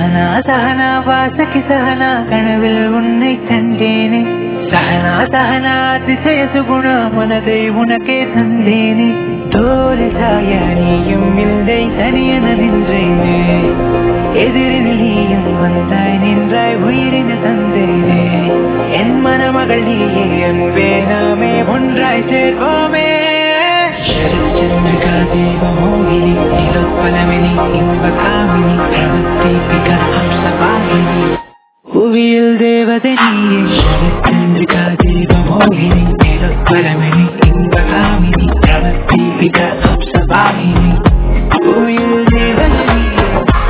சஹனா சஹனா வாசகி சஹனா கனவில் உன்னை கண்டேனே சஹனா சஹனா அதிசய சுகுணா மனதை உனக்கே தந்தேனே தோல் சாய நீயும் இல்லை தனியன நின்றேனே எதிரில் நீயும் வந்தாய் நின்றாய் உயிரின தந்தேனே என் மணமகள் நீயே அன்பே நாமே ஒன்றாய் சேர்வோமே ശരചന്ദ്രികാ ദേവമോഹിനി നിലോത്പലമിനി ഇമ്പകാമിനി പ്രവൃത്തിപിക ഹംസവാഹിനി ഭൂവിയിൽ ദേവത നീയെ ശരചന്ദ്രികാ ദേവമോഹിനി നിലോത്പലമിനി ഇമ്പകാമിനി പ്രവൃത്തിപിക ഹംസവാഹിനി ഭൂവിയിൽ ദേവത നീയെ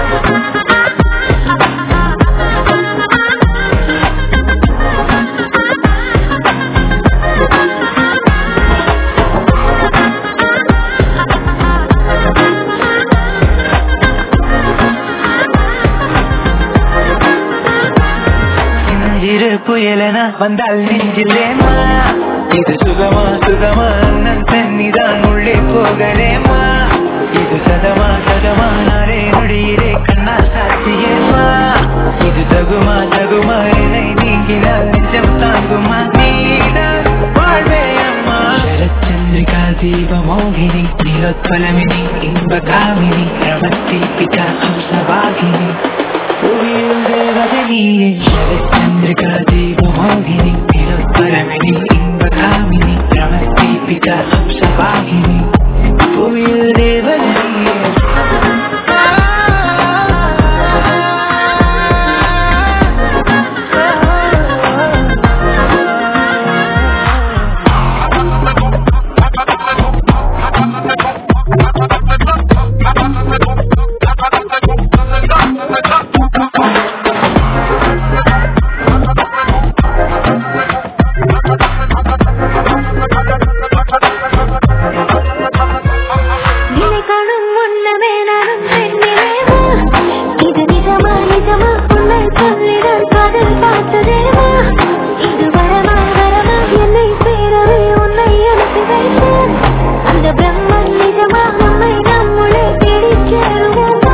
சிறு புயலென வந்தால் நெஞ்சிலேமா இது சுகமா சுகமா அண்ணன் தண்ணிதான் உள்ளே போகலேமா இது சதமா சதமா நாரே நொடியிலே கண்ணால் சாட்சியேமா இது தகுமா தகுமா என்னை நீங்கினால் நிஜம் தாங்குமா நீதான் வாழ்வே அம்மா ശരചന്ദ്രികാ ദീപമോഹിനി നീലോത്പലമിനി ഇമ്പകാമിനി രമദീപിക ഹംസവാഹിനി ഭൂമിയിൽ ദേവതനീയെ ശരചന്ദ്രികാ ദീപമോഹിനി നീലോത്പലമിനി ഇമ്പകാമിനി രമദീപിക ഹംസവാഹിനി ഭൂമിയിൽ ദേവതനീയെ நிலை காணும் முன்னமே நானும் பெண்ணிலேவா இது நிஜமா நிஜமா உன்னை சொல்லிடம் காதல் பார்த்ததேவா இது வரமா வரமா என்னை சேரவே உன்னை அனுப்பி வைத்தேன் அந்த பிரம்மன் நிஜமா நம்மை நம்முளே தேடிச் சேருவோமா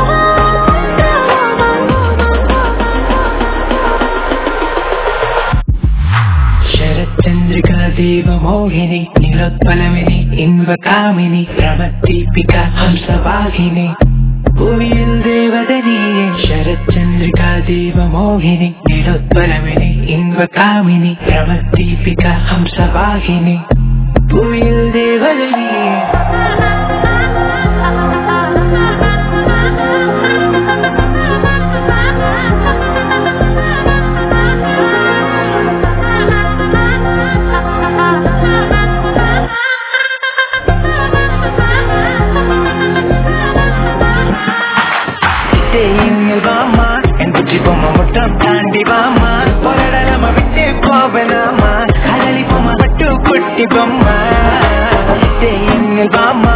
ശരചന്ദ്രിക ദീപമോഹിനി നീലോത്പലമിനി ഇൻവകാമിനി രമദീപിക ഹംസവാഹിനി ഭൂമിയിൽ ദേവതനീയെ ശരചന്ദ്രിക ദീപമോഹിനി നീലോത്പലമിനി ഇൻവകാമിനി രമദീപിക ഹംസവാഹിനി ഭൂമിയിൽ ദേവതനീയെ தேயுங்கள் வாமா என் புச்சி பொம்மை முட்டம் தாண்டி வாமா பொரடலம விட்டு போவனாமா கதலி பொம்மை பட்டு குட்டி பொம்மா தேயுங்கள் வாமா